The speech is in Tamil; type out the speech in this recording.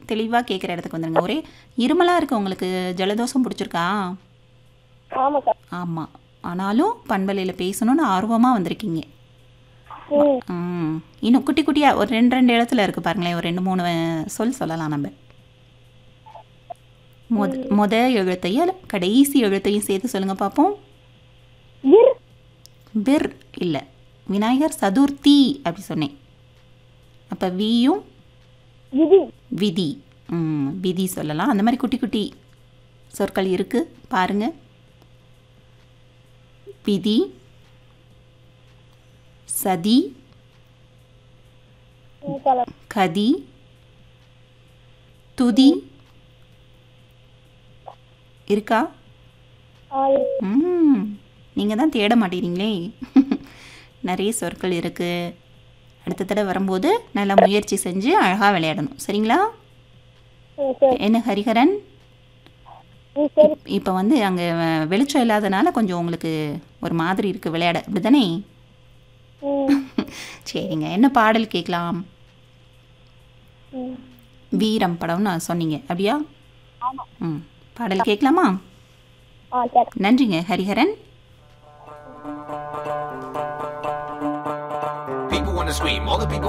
தெளிவாக கேட்குற இடத்துக்கு வந்துருங்க ஒரே இருமலாக இருக்கு உங்களுக்கு ஜலதோஷம் பிடிச்சிருக்கா ஆமாக்கா ஆமாம் ஆனாலும் பண்பலையில் பேசணும்னு ஆர்வமாக வந்திருக்கீங்க ம் ம் இன்னும் குட்டி குட்டியாக ஒரு ரெண்டு ரெண்டு இடத்துல இருக்குது பாருங்களேன் ஒரு ரெண்டு மூணு அஹ், சொல் சொல்லலாம் நம்ம மொத மொத எழுத்தையும் கடைசி எழுத்தையும் சேர்த்து சொல்லுங்கள் பார்ப்போம் இர் பிர் இல்லை விநாயகர் சதுர்த்தி அப்படி சொன்னேன் அப்போ வியும் விதி விதி ம் விதி சொல்லலாம் அந்த மாதிரி குட்டி குட்டி சொற்கள் இருக்குது பாருங்க விதி சதி ம், சொல்லுங்க கதி துதி இருக்கா ஆ இருக்கு ம் நீங்கள் தான் தேட மாட்டேறீங்களே நிறைய சொற்கள் இருக்குது அடுத்த தடவை வரும்போது நல்லா முயற்சி செஞ்சு அழகாக விளையாடணும் சரிங்களா ம் சரி என்ன ஹரிஹரன் ம் சரி இப்போ வந்து அங்கே வெளிச்சம் இல்லாதனால கொஞ்சம் உங்களுக்கு ஒரு மாதிரி இருக்குது விளையாட அப்படி தானே ம் சரிங்க என்ன பாடல் கேட்கலாம் ம் வீரம் படம்னு நான் சொன்னீங்க அப்படியா ஆமாம் ம் பாடல் கேட்கலாமா ஆ சரி நன்றிங்க Hariharan People wanna scream, all the people